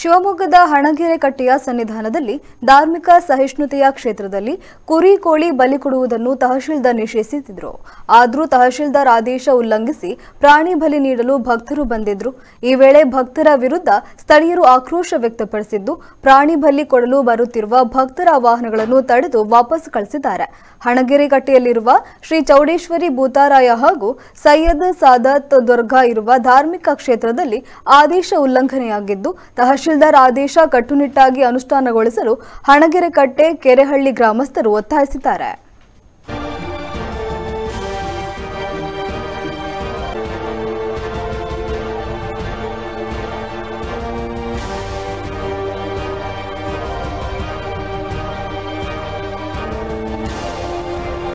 ಶಿವಮೊಗ್ಗದ ಹಣಗೆರೆ ಕಟ್ಟೆಯ ಸನ್ನಿಧಾನದಲ್ಲಿ ಧಾರ್ಮಿಕ ಸಹಿಷ್ಣುತೆಯ ಕ್ಷೇತ್ರದಲ್ಲಿ ಕುರಿ ಕೋಳಿ ಬಲಿ ಕೊಡುವುದನ್ನು ತಹಶೀಲ್ದಾರ್ ನಿಷೇಧಿಸಿದ್ರು ಆದರೂ ತಹಶೀಲ್ದಾರ್ ಆದೇಶ ಉಲ್ಲಂಘಿಸಿ ಪ್ರಾಣಿ ಬಲಿ ನೀಡಲು ಭಕ್ತರು ಬಂದಿದ್ರು ಈ ವೇಳೆ ಭಕ್ತರ ವಿರುದ್ಧ ಸ್ಥಳೀಯರು ಆಕ್ರೋಶ ವ್ಯಕ್ತಪಡಿಸಿದ್ದು ಪ್ರಾಣಿ ಬಲಿ ಕೊಡಲು ಬರುತ್ತಿರುವ ಭಕ್ತರ ವಾಹನಗಳನ್ನು ತಡೆದು ವಾಪಸ್ ಕಳಿಸಿದ್ದಾರೆ ಹಣಗೆರೆ ಕಟ್ಟೆಯಲ್ಲಿರುವ ಶ್ರೀ ಚೌಡೇಶ್ವರಿ ಭೂತಾರಾಯ ಹಾಗೂ ಸೈಯದ್ ಸಾದತ್ ದುರ್ಗಾ ಇರುವ ಧಾರ್ಮಿಕ ಕ್ಷೇತ್ರದಲ್ಲಿ ಆದೇಶ ಉಲ್ಲಂಘನೆಯಾಗಿದ್ದು ತಹಶೀಲ್ದಾರ್ ಆದೇಶ ಕಟ್ಟುನಿಟ್ಟಾಗಿ ಅನುಷ್ಠಾನಗೊಳಿಸಲು ಹಣಗೆರೆ ಕಟ್ಟೆ ಕೆರೆಹಳ್ಳಿ ಗ್ರಾಮಸ್ಥರು ಒತ್ತಾಯಿಸಿದ್ದಾರೆ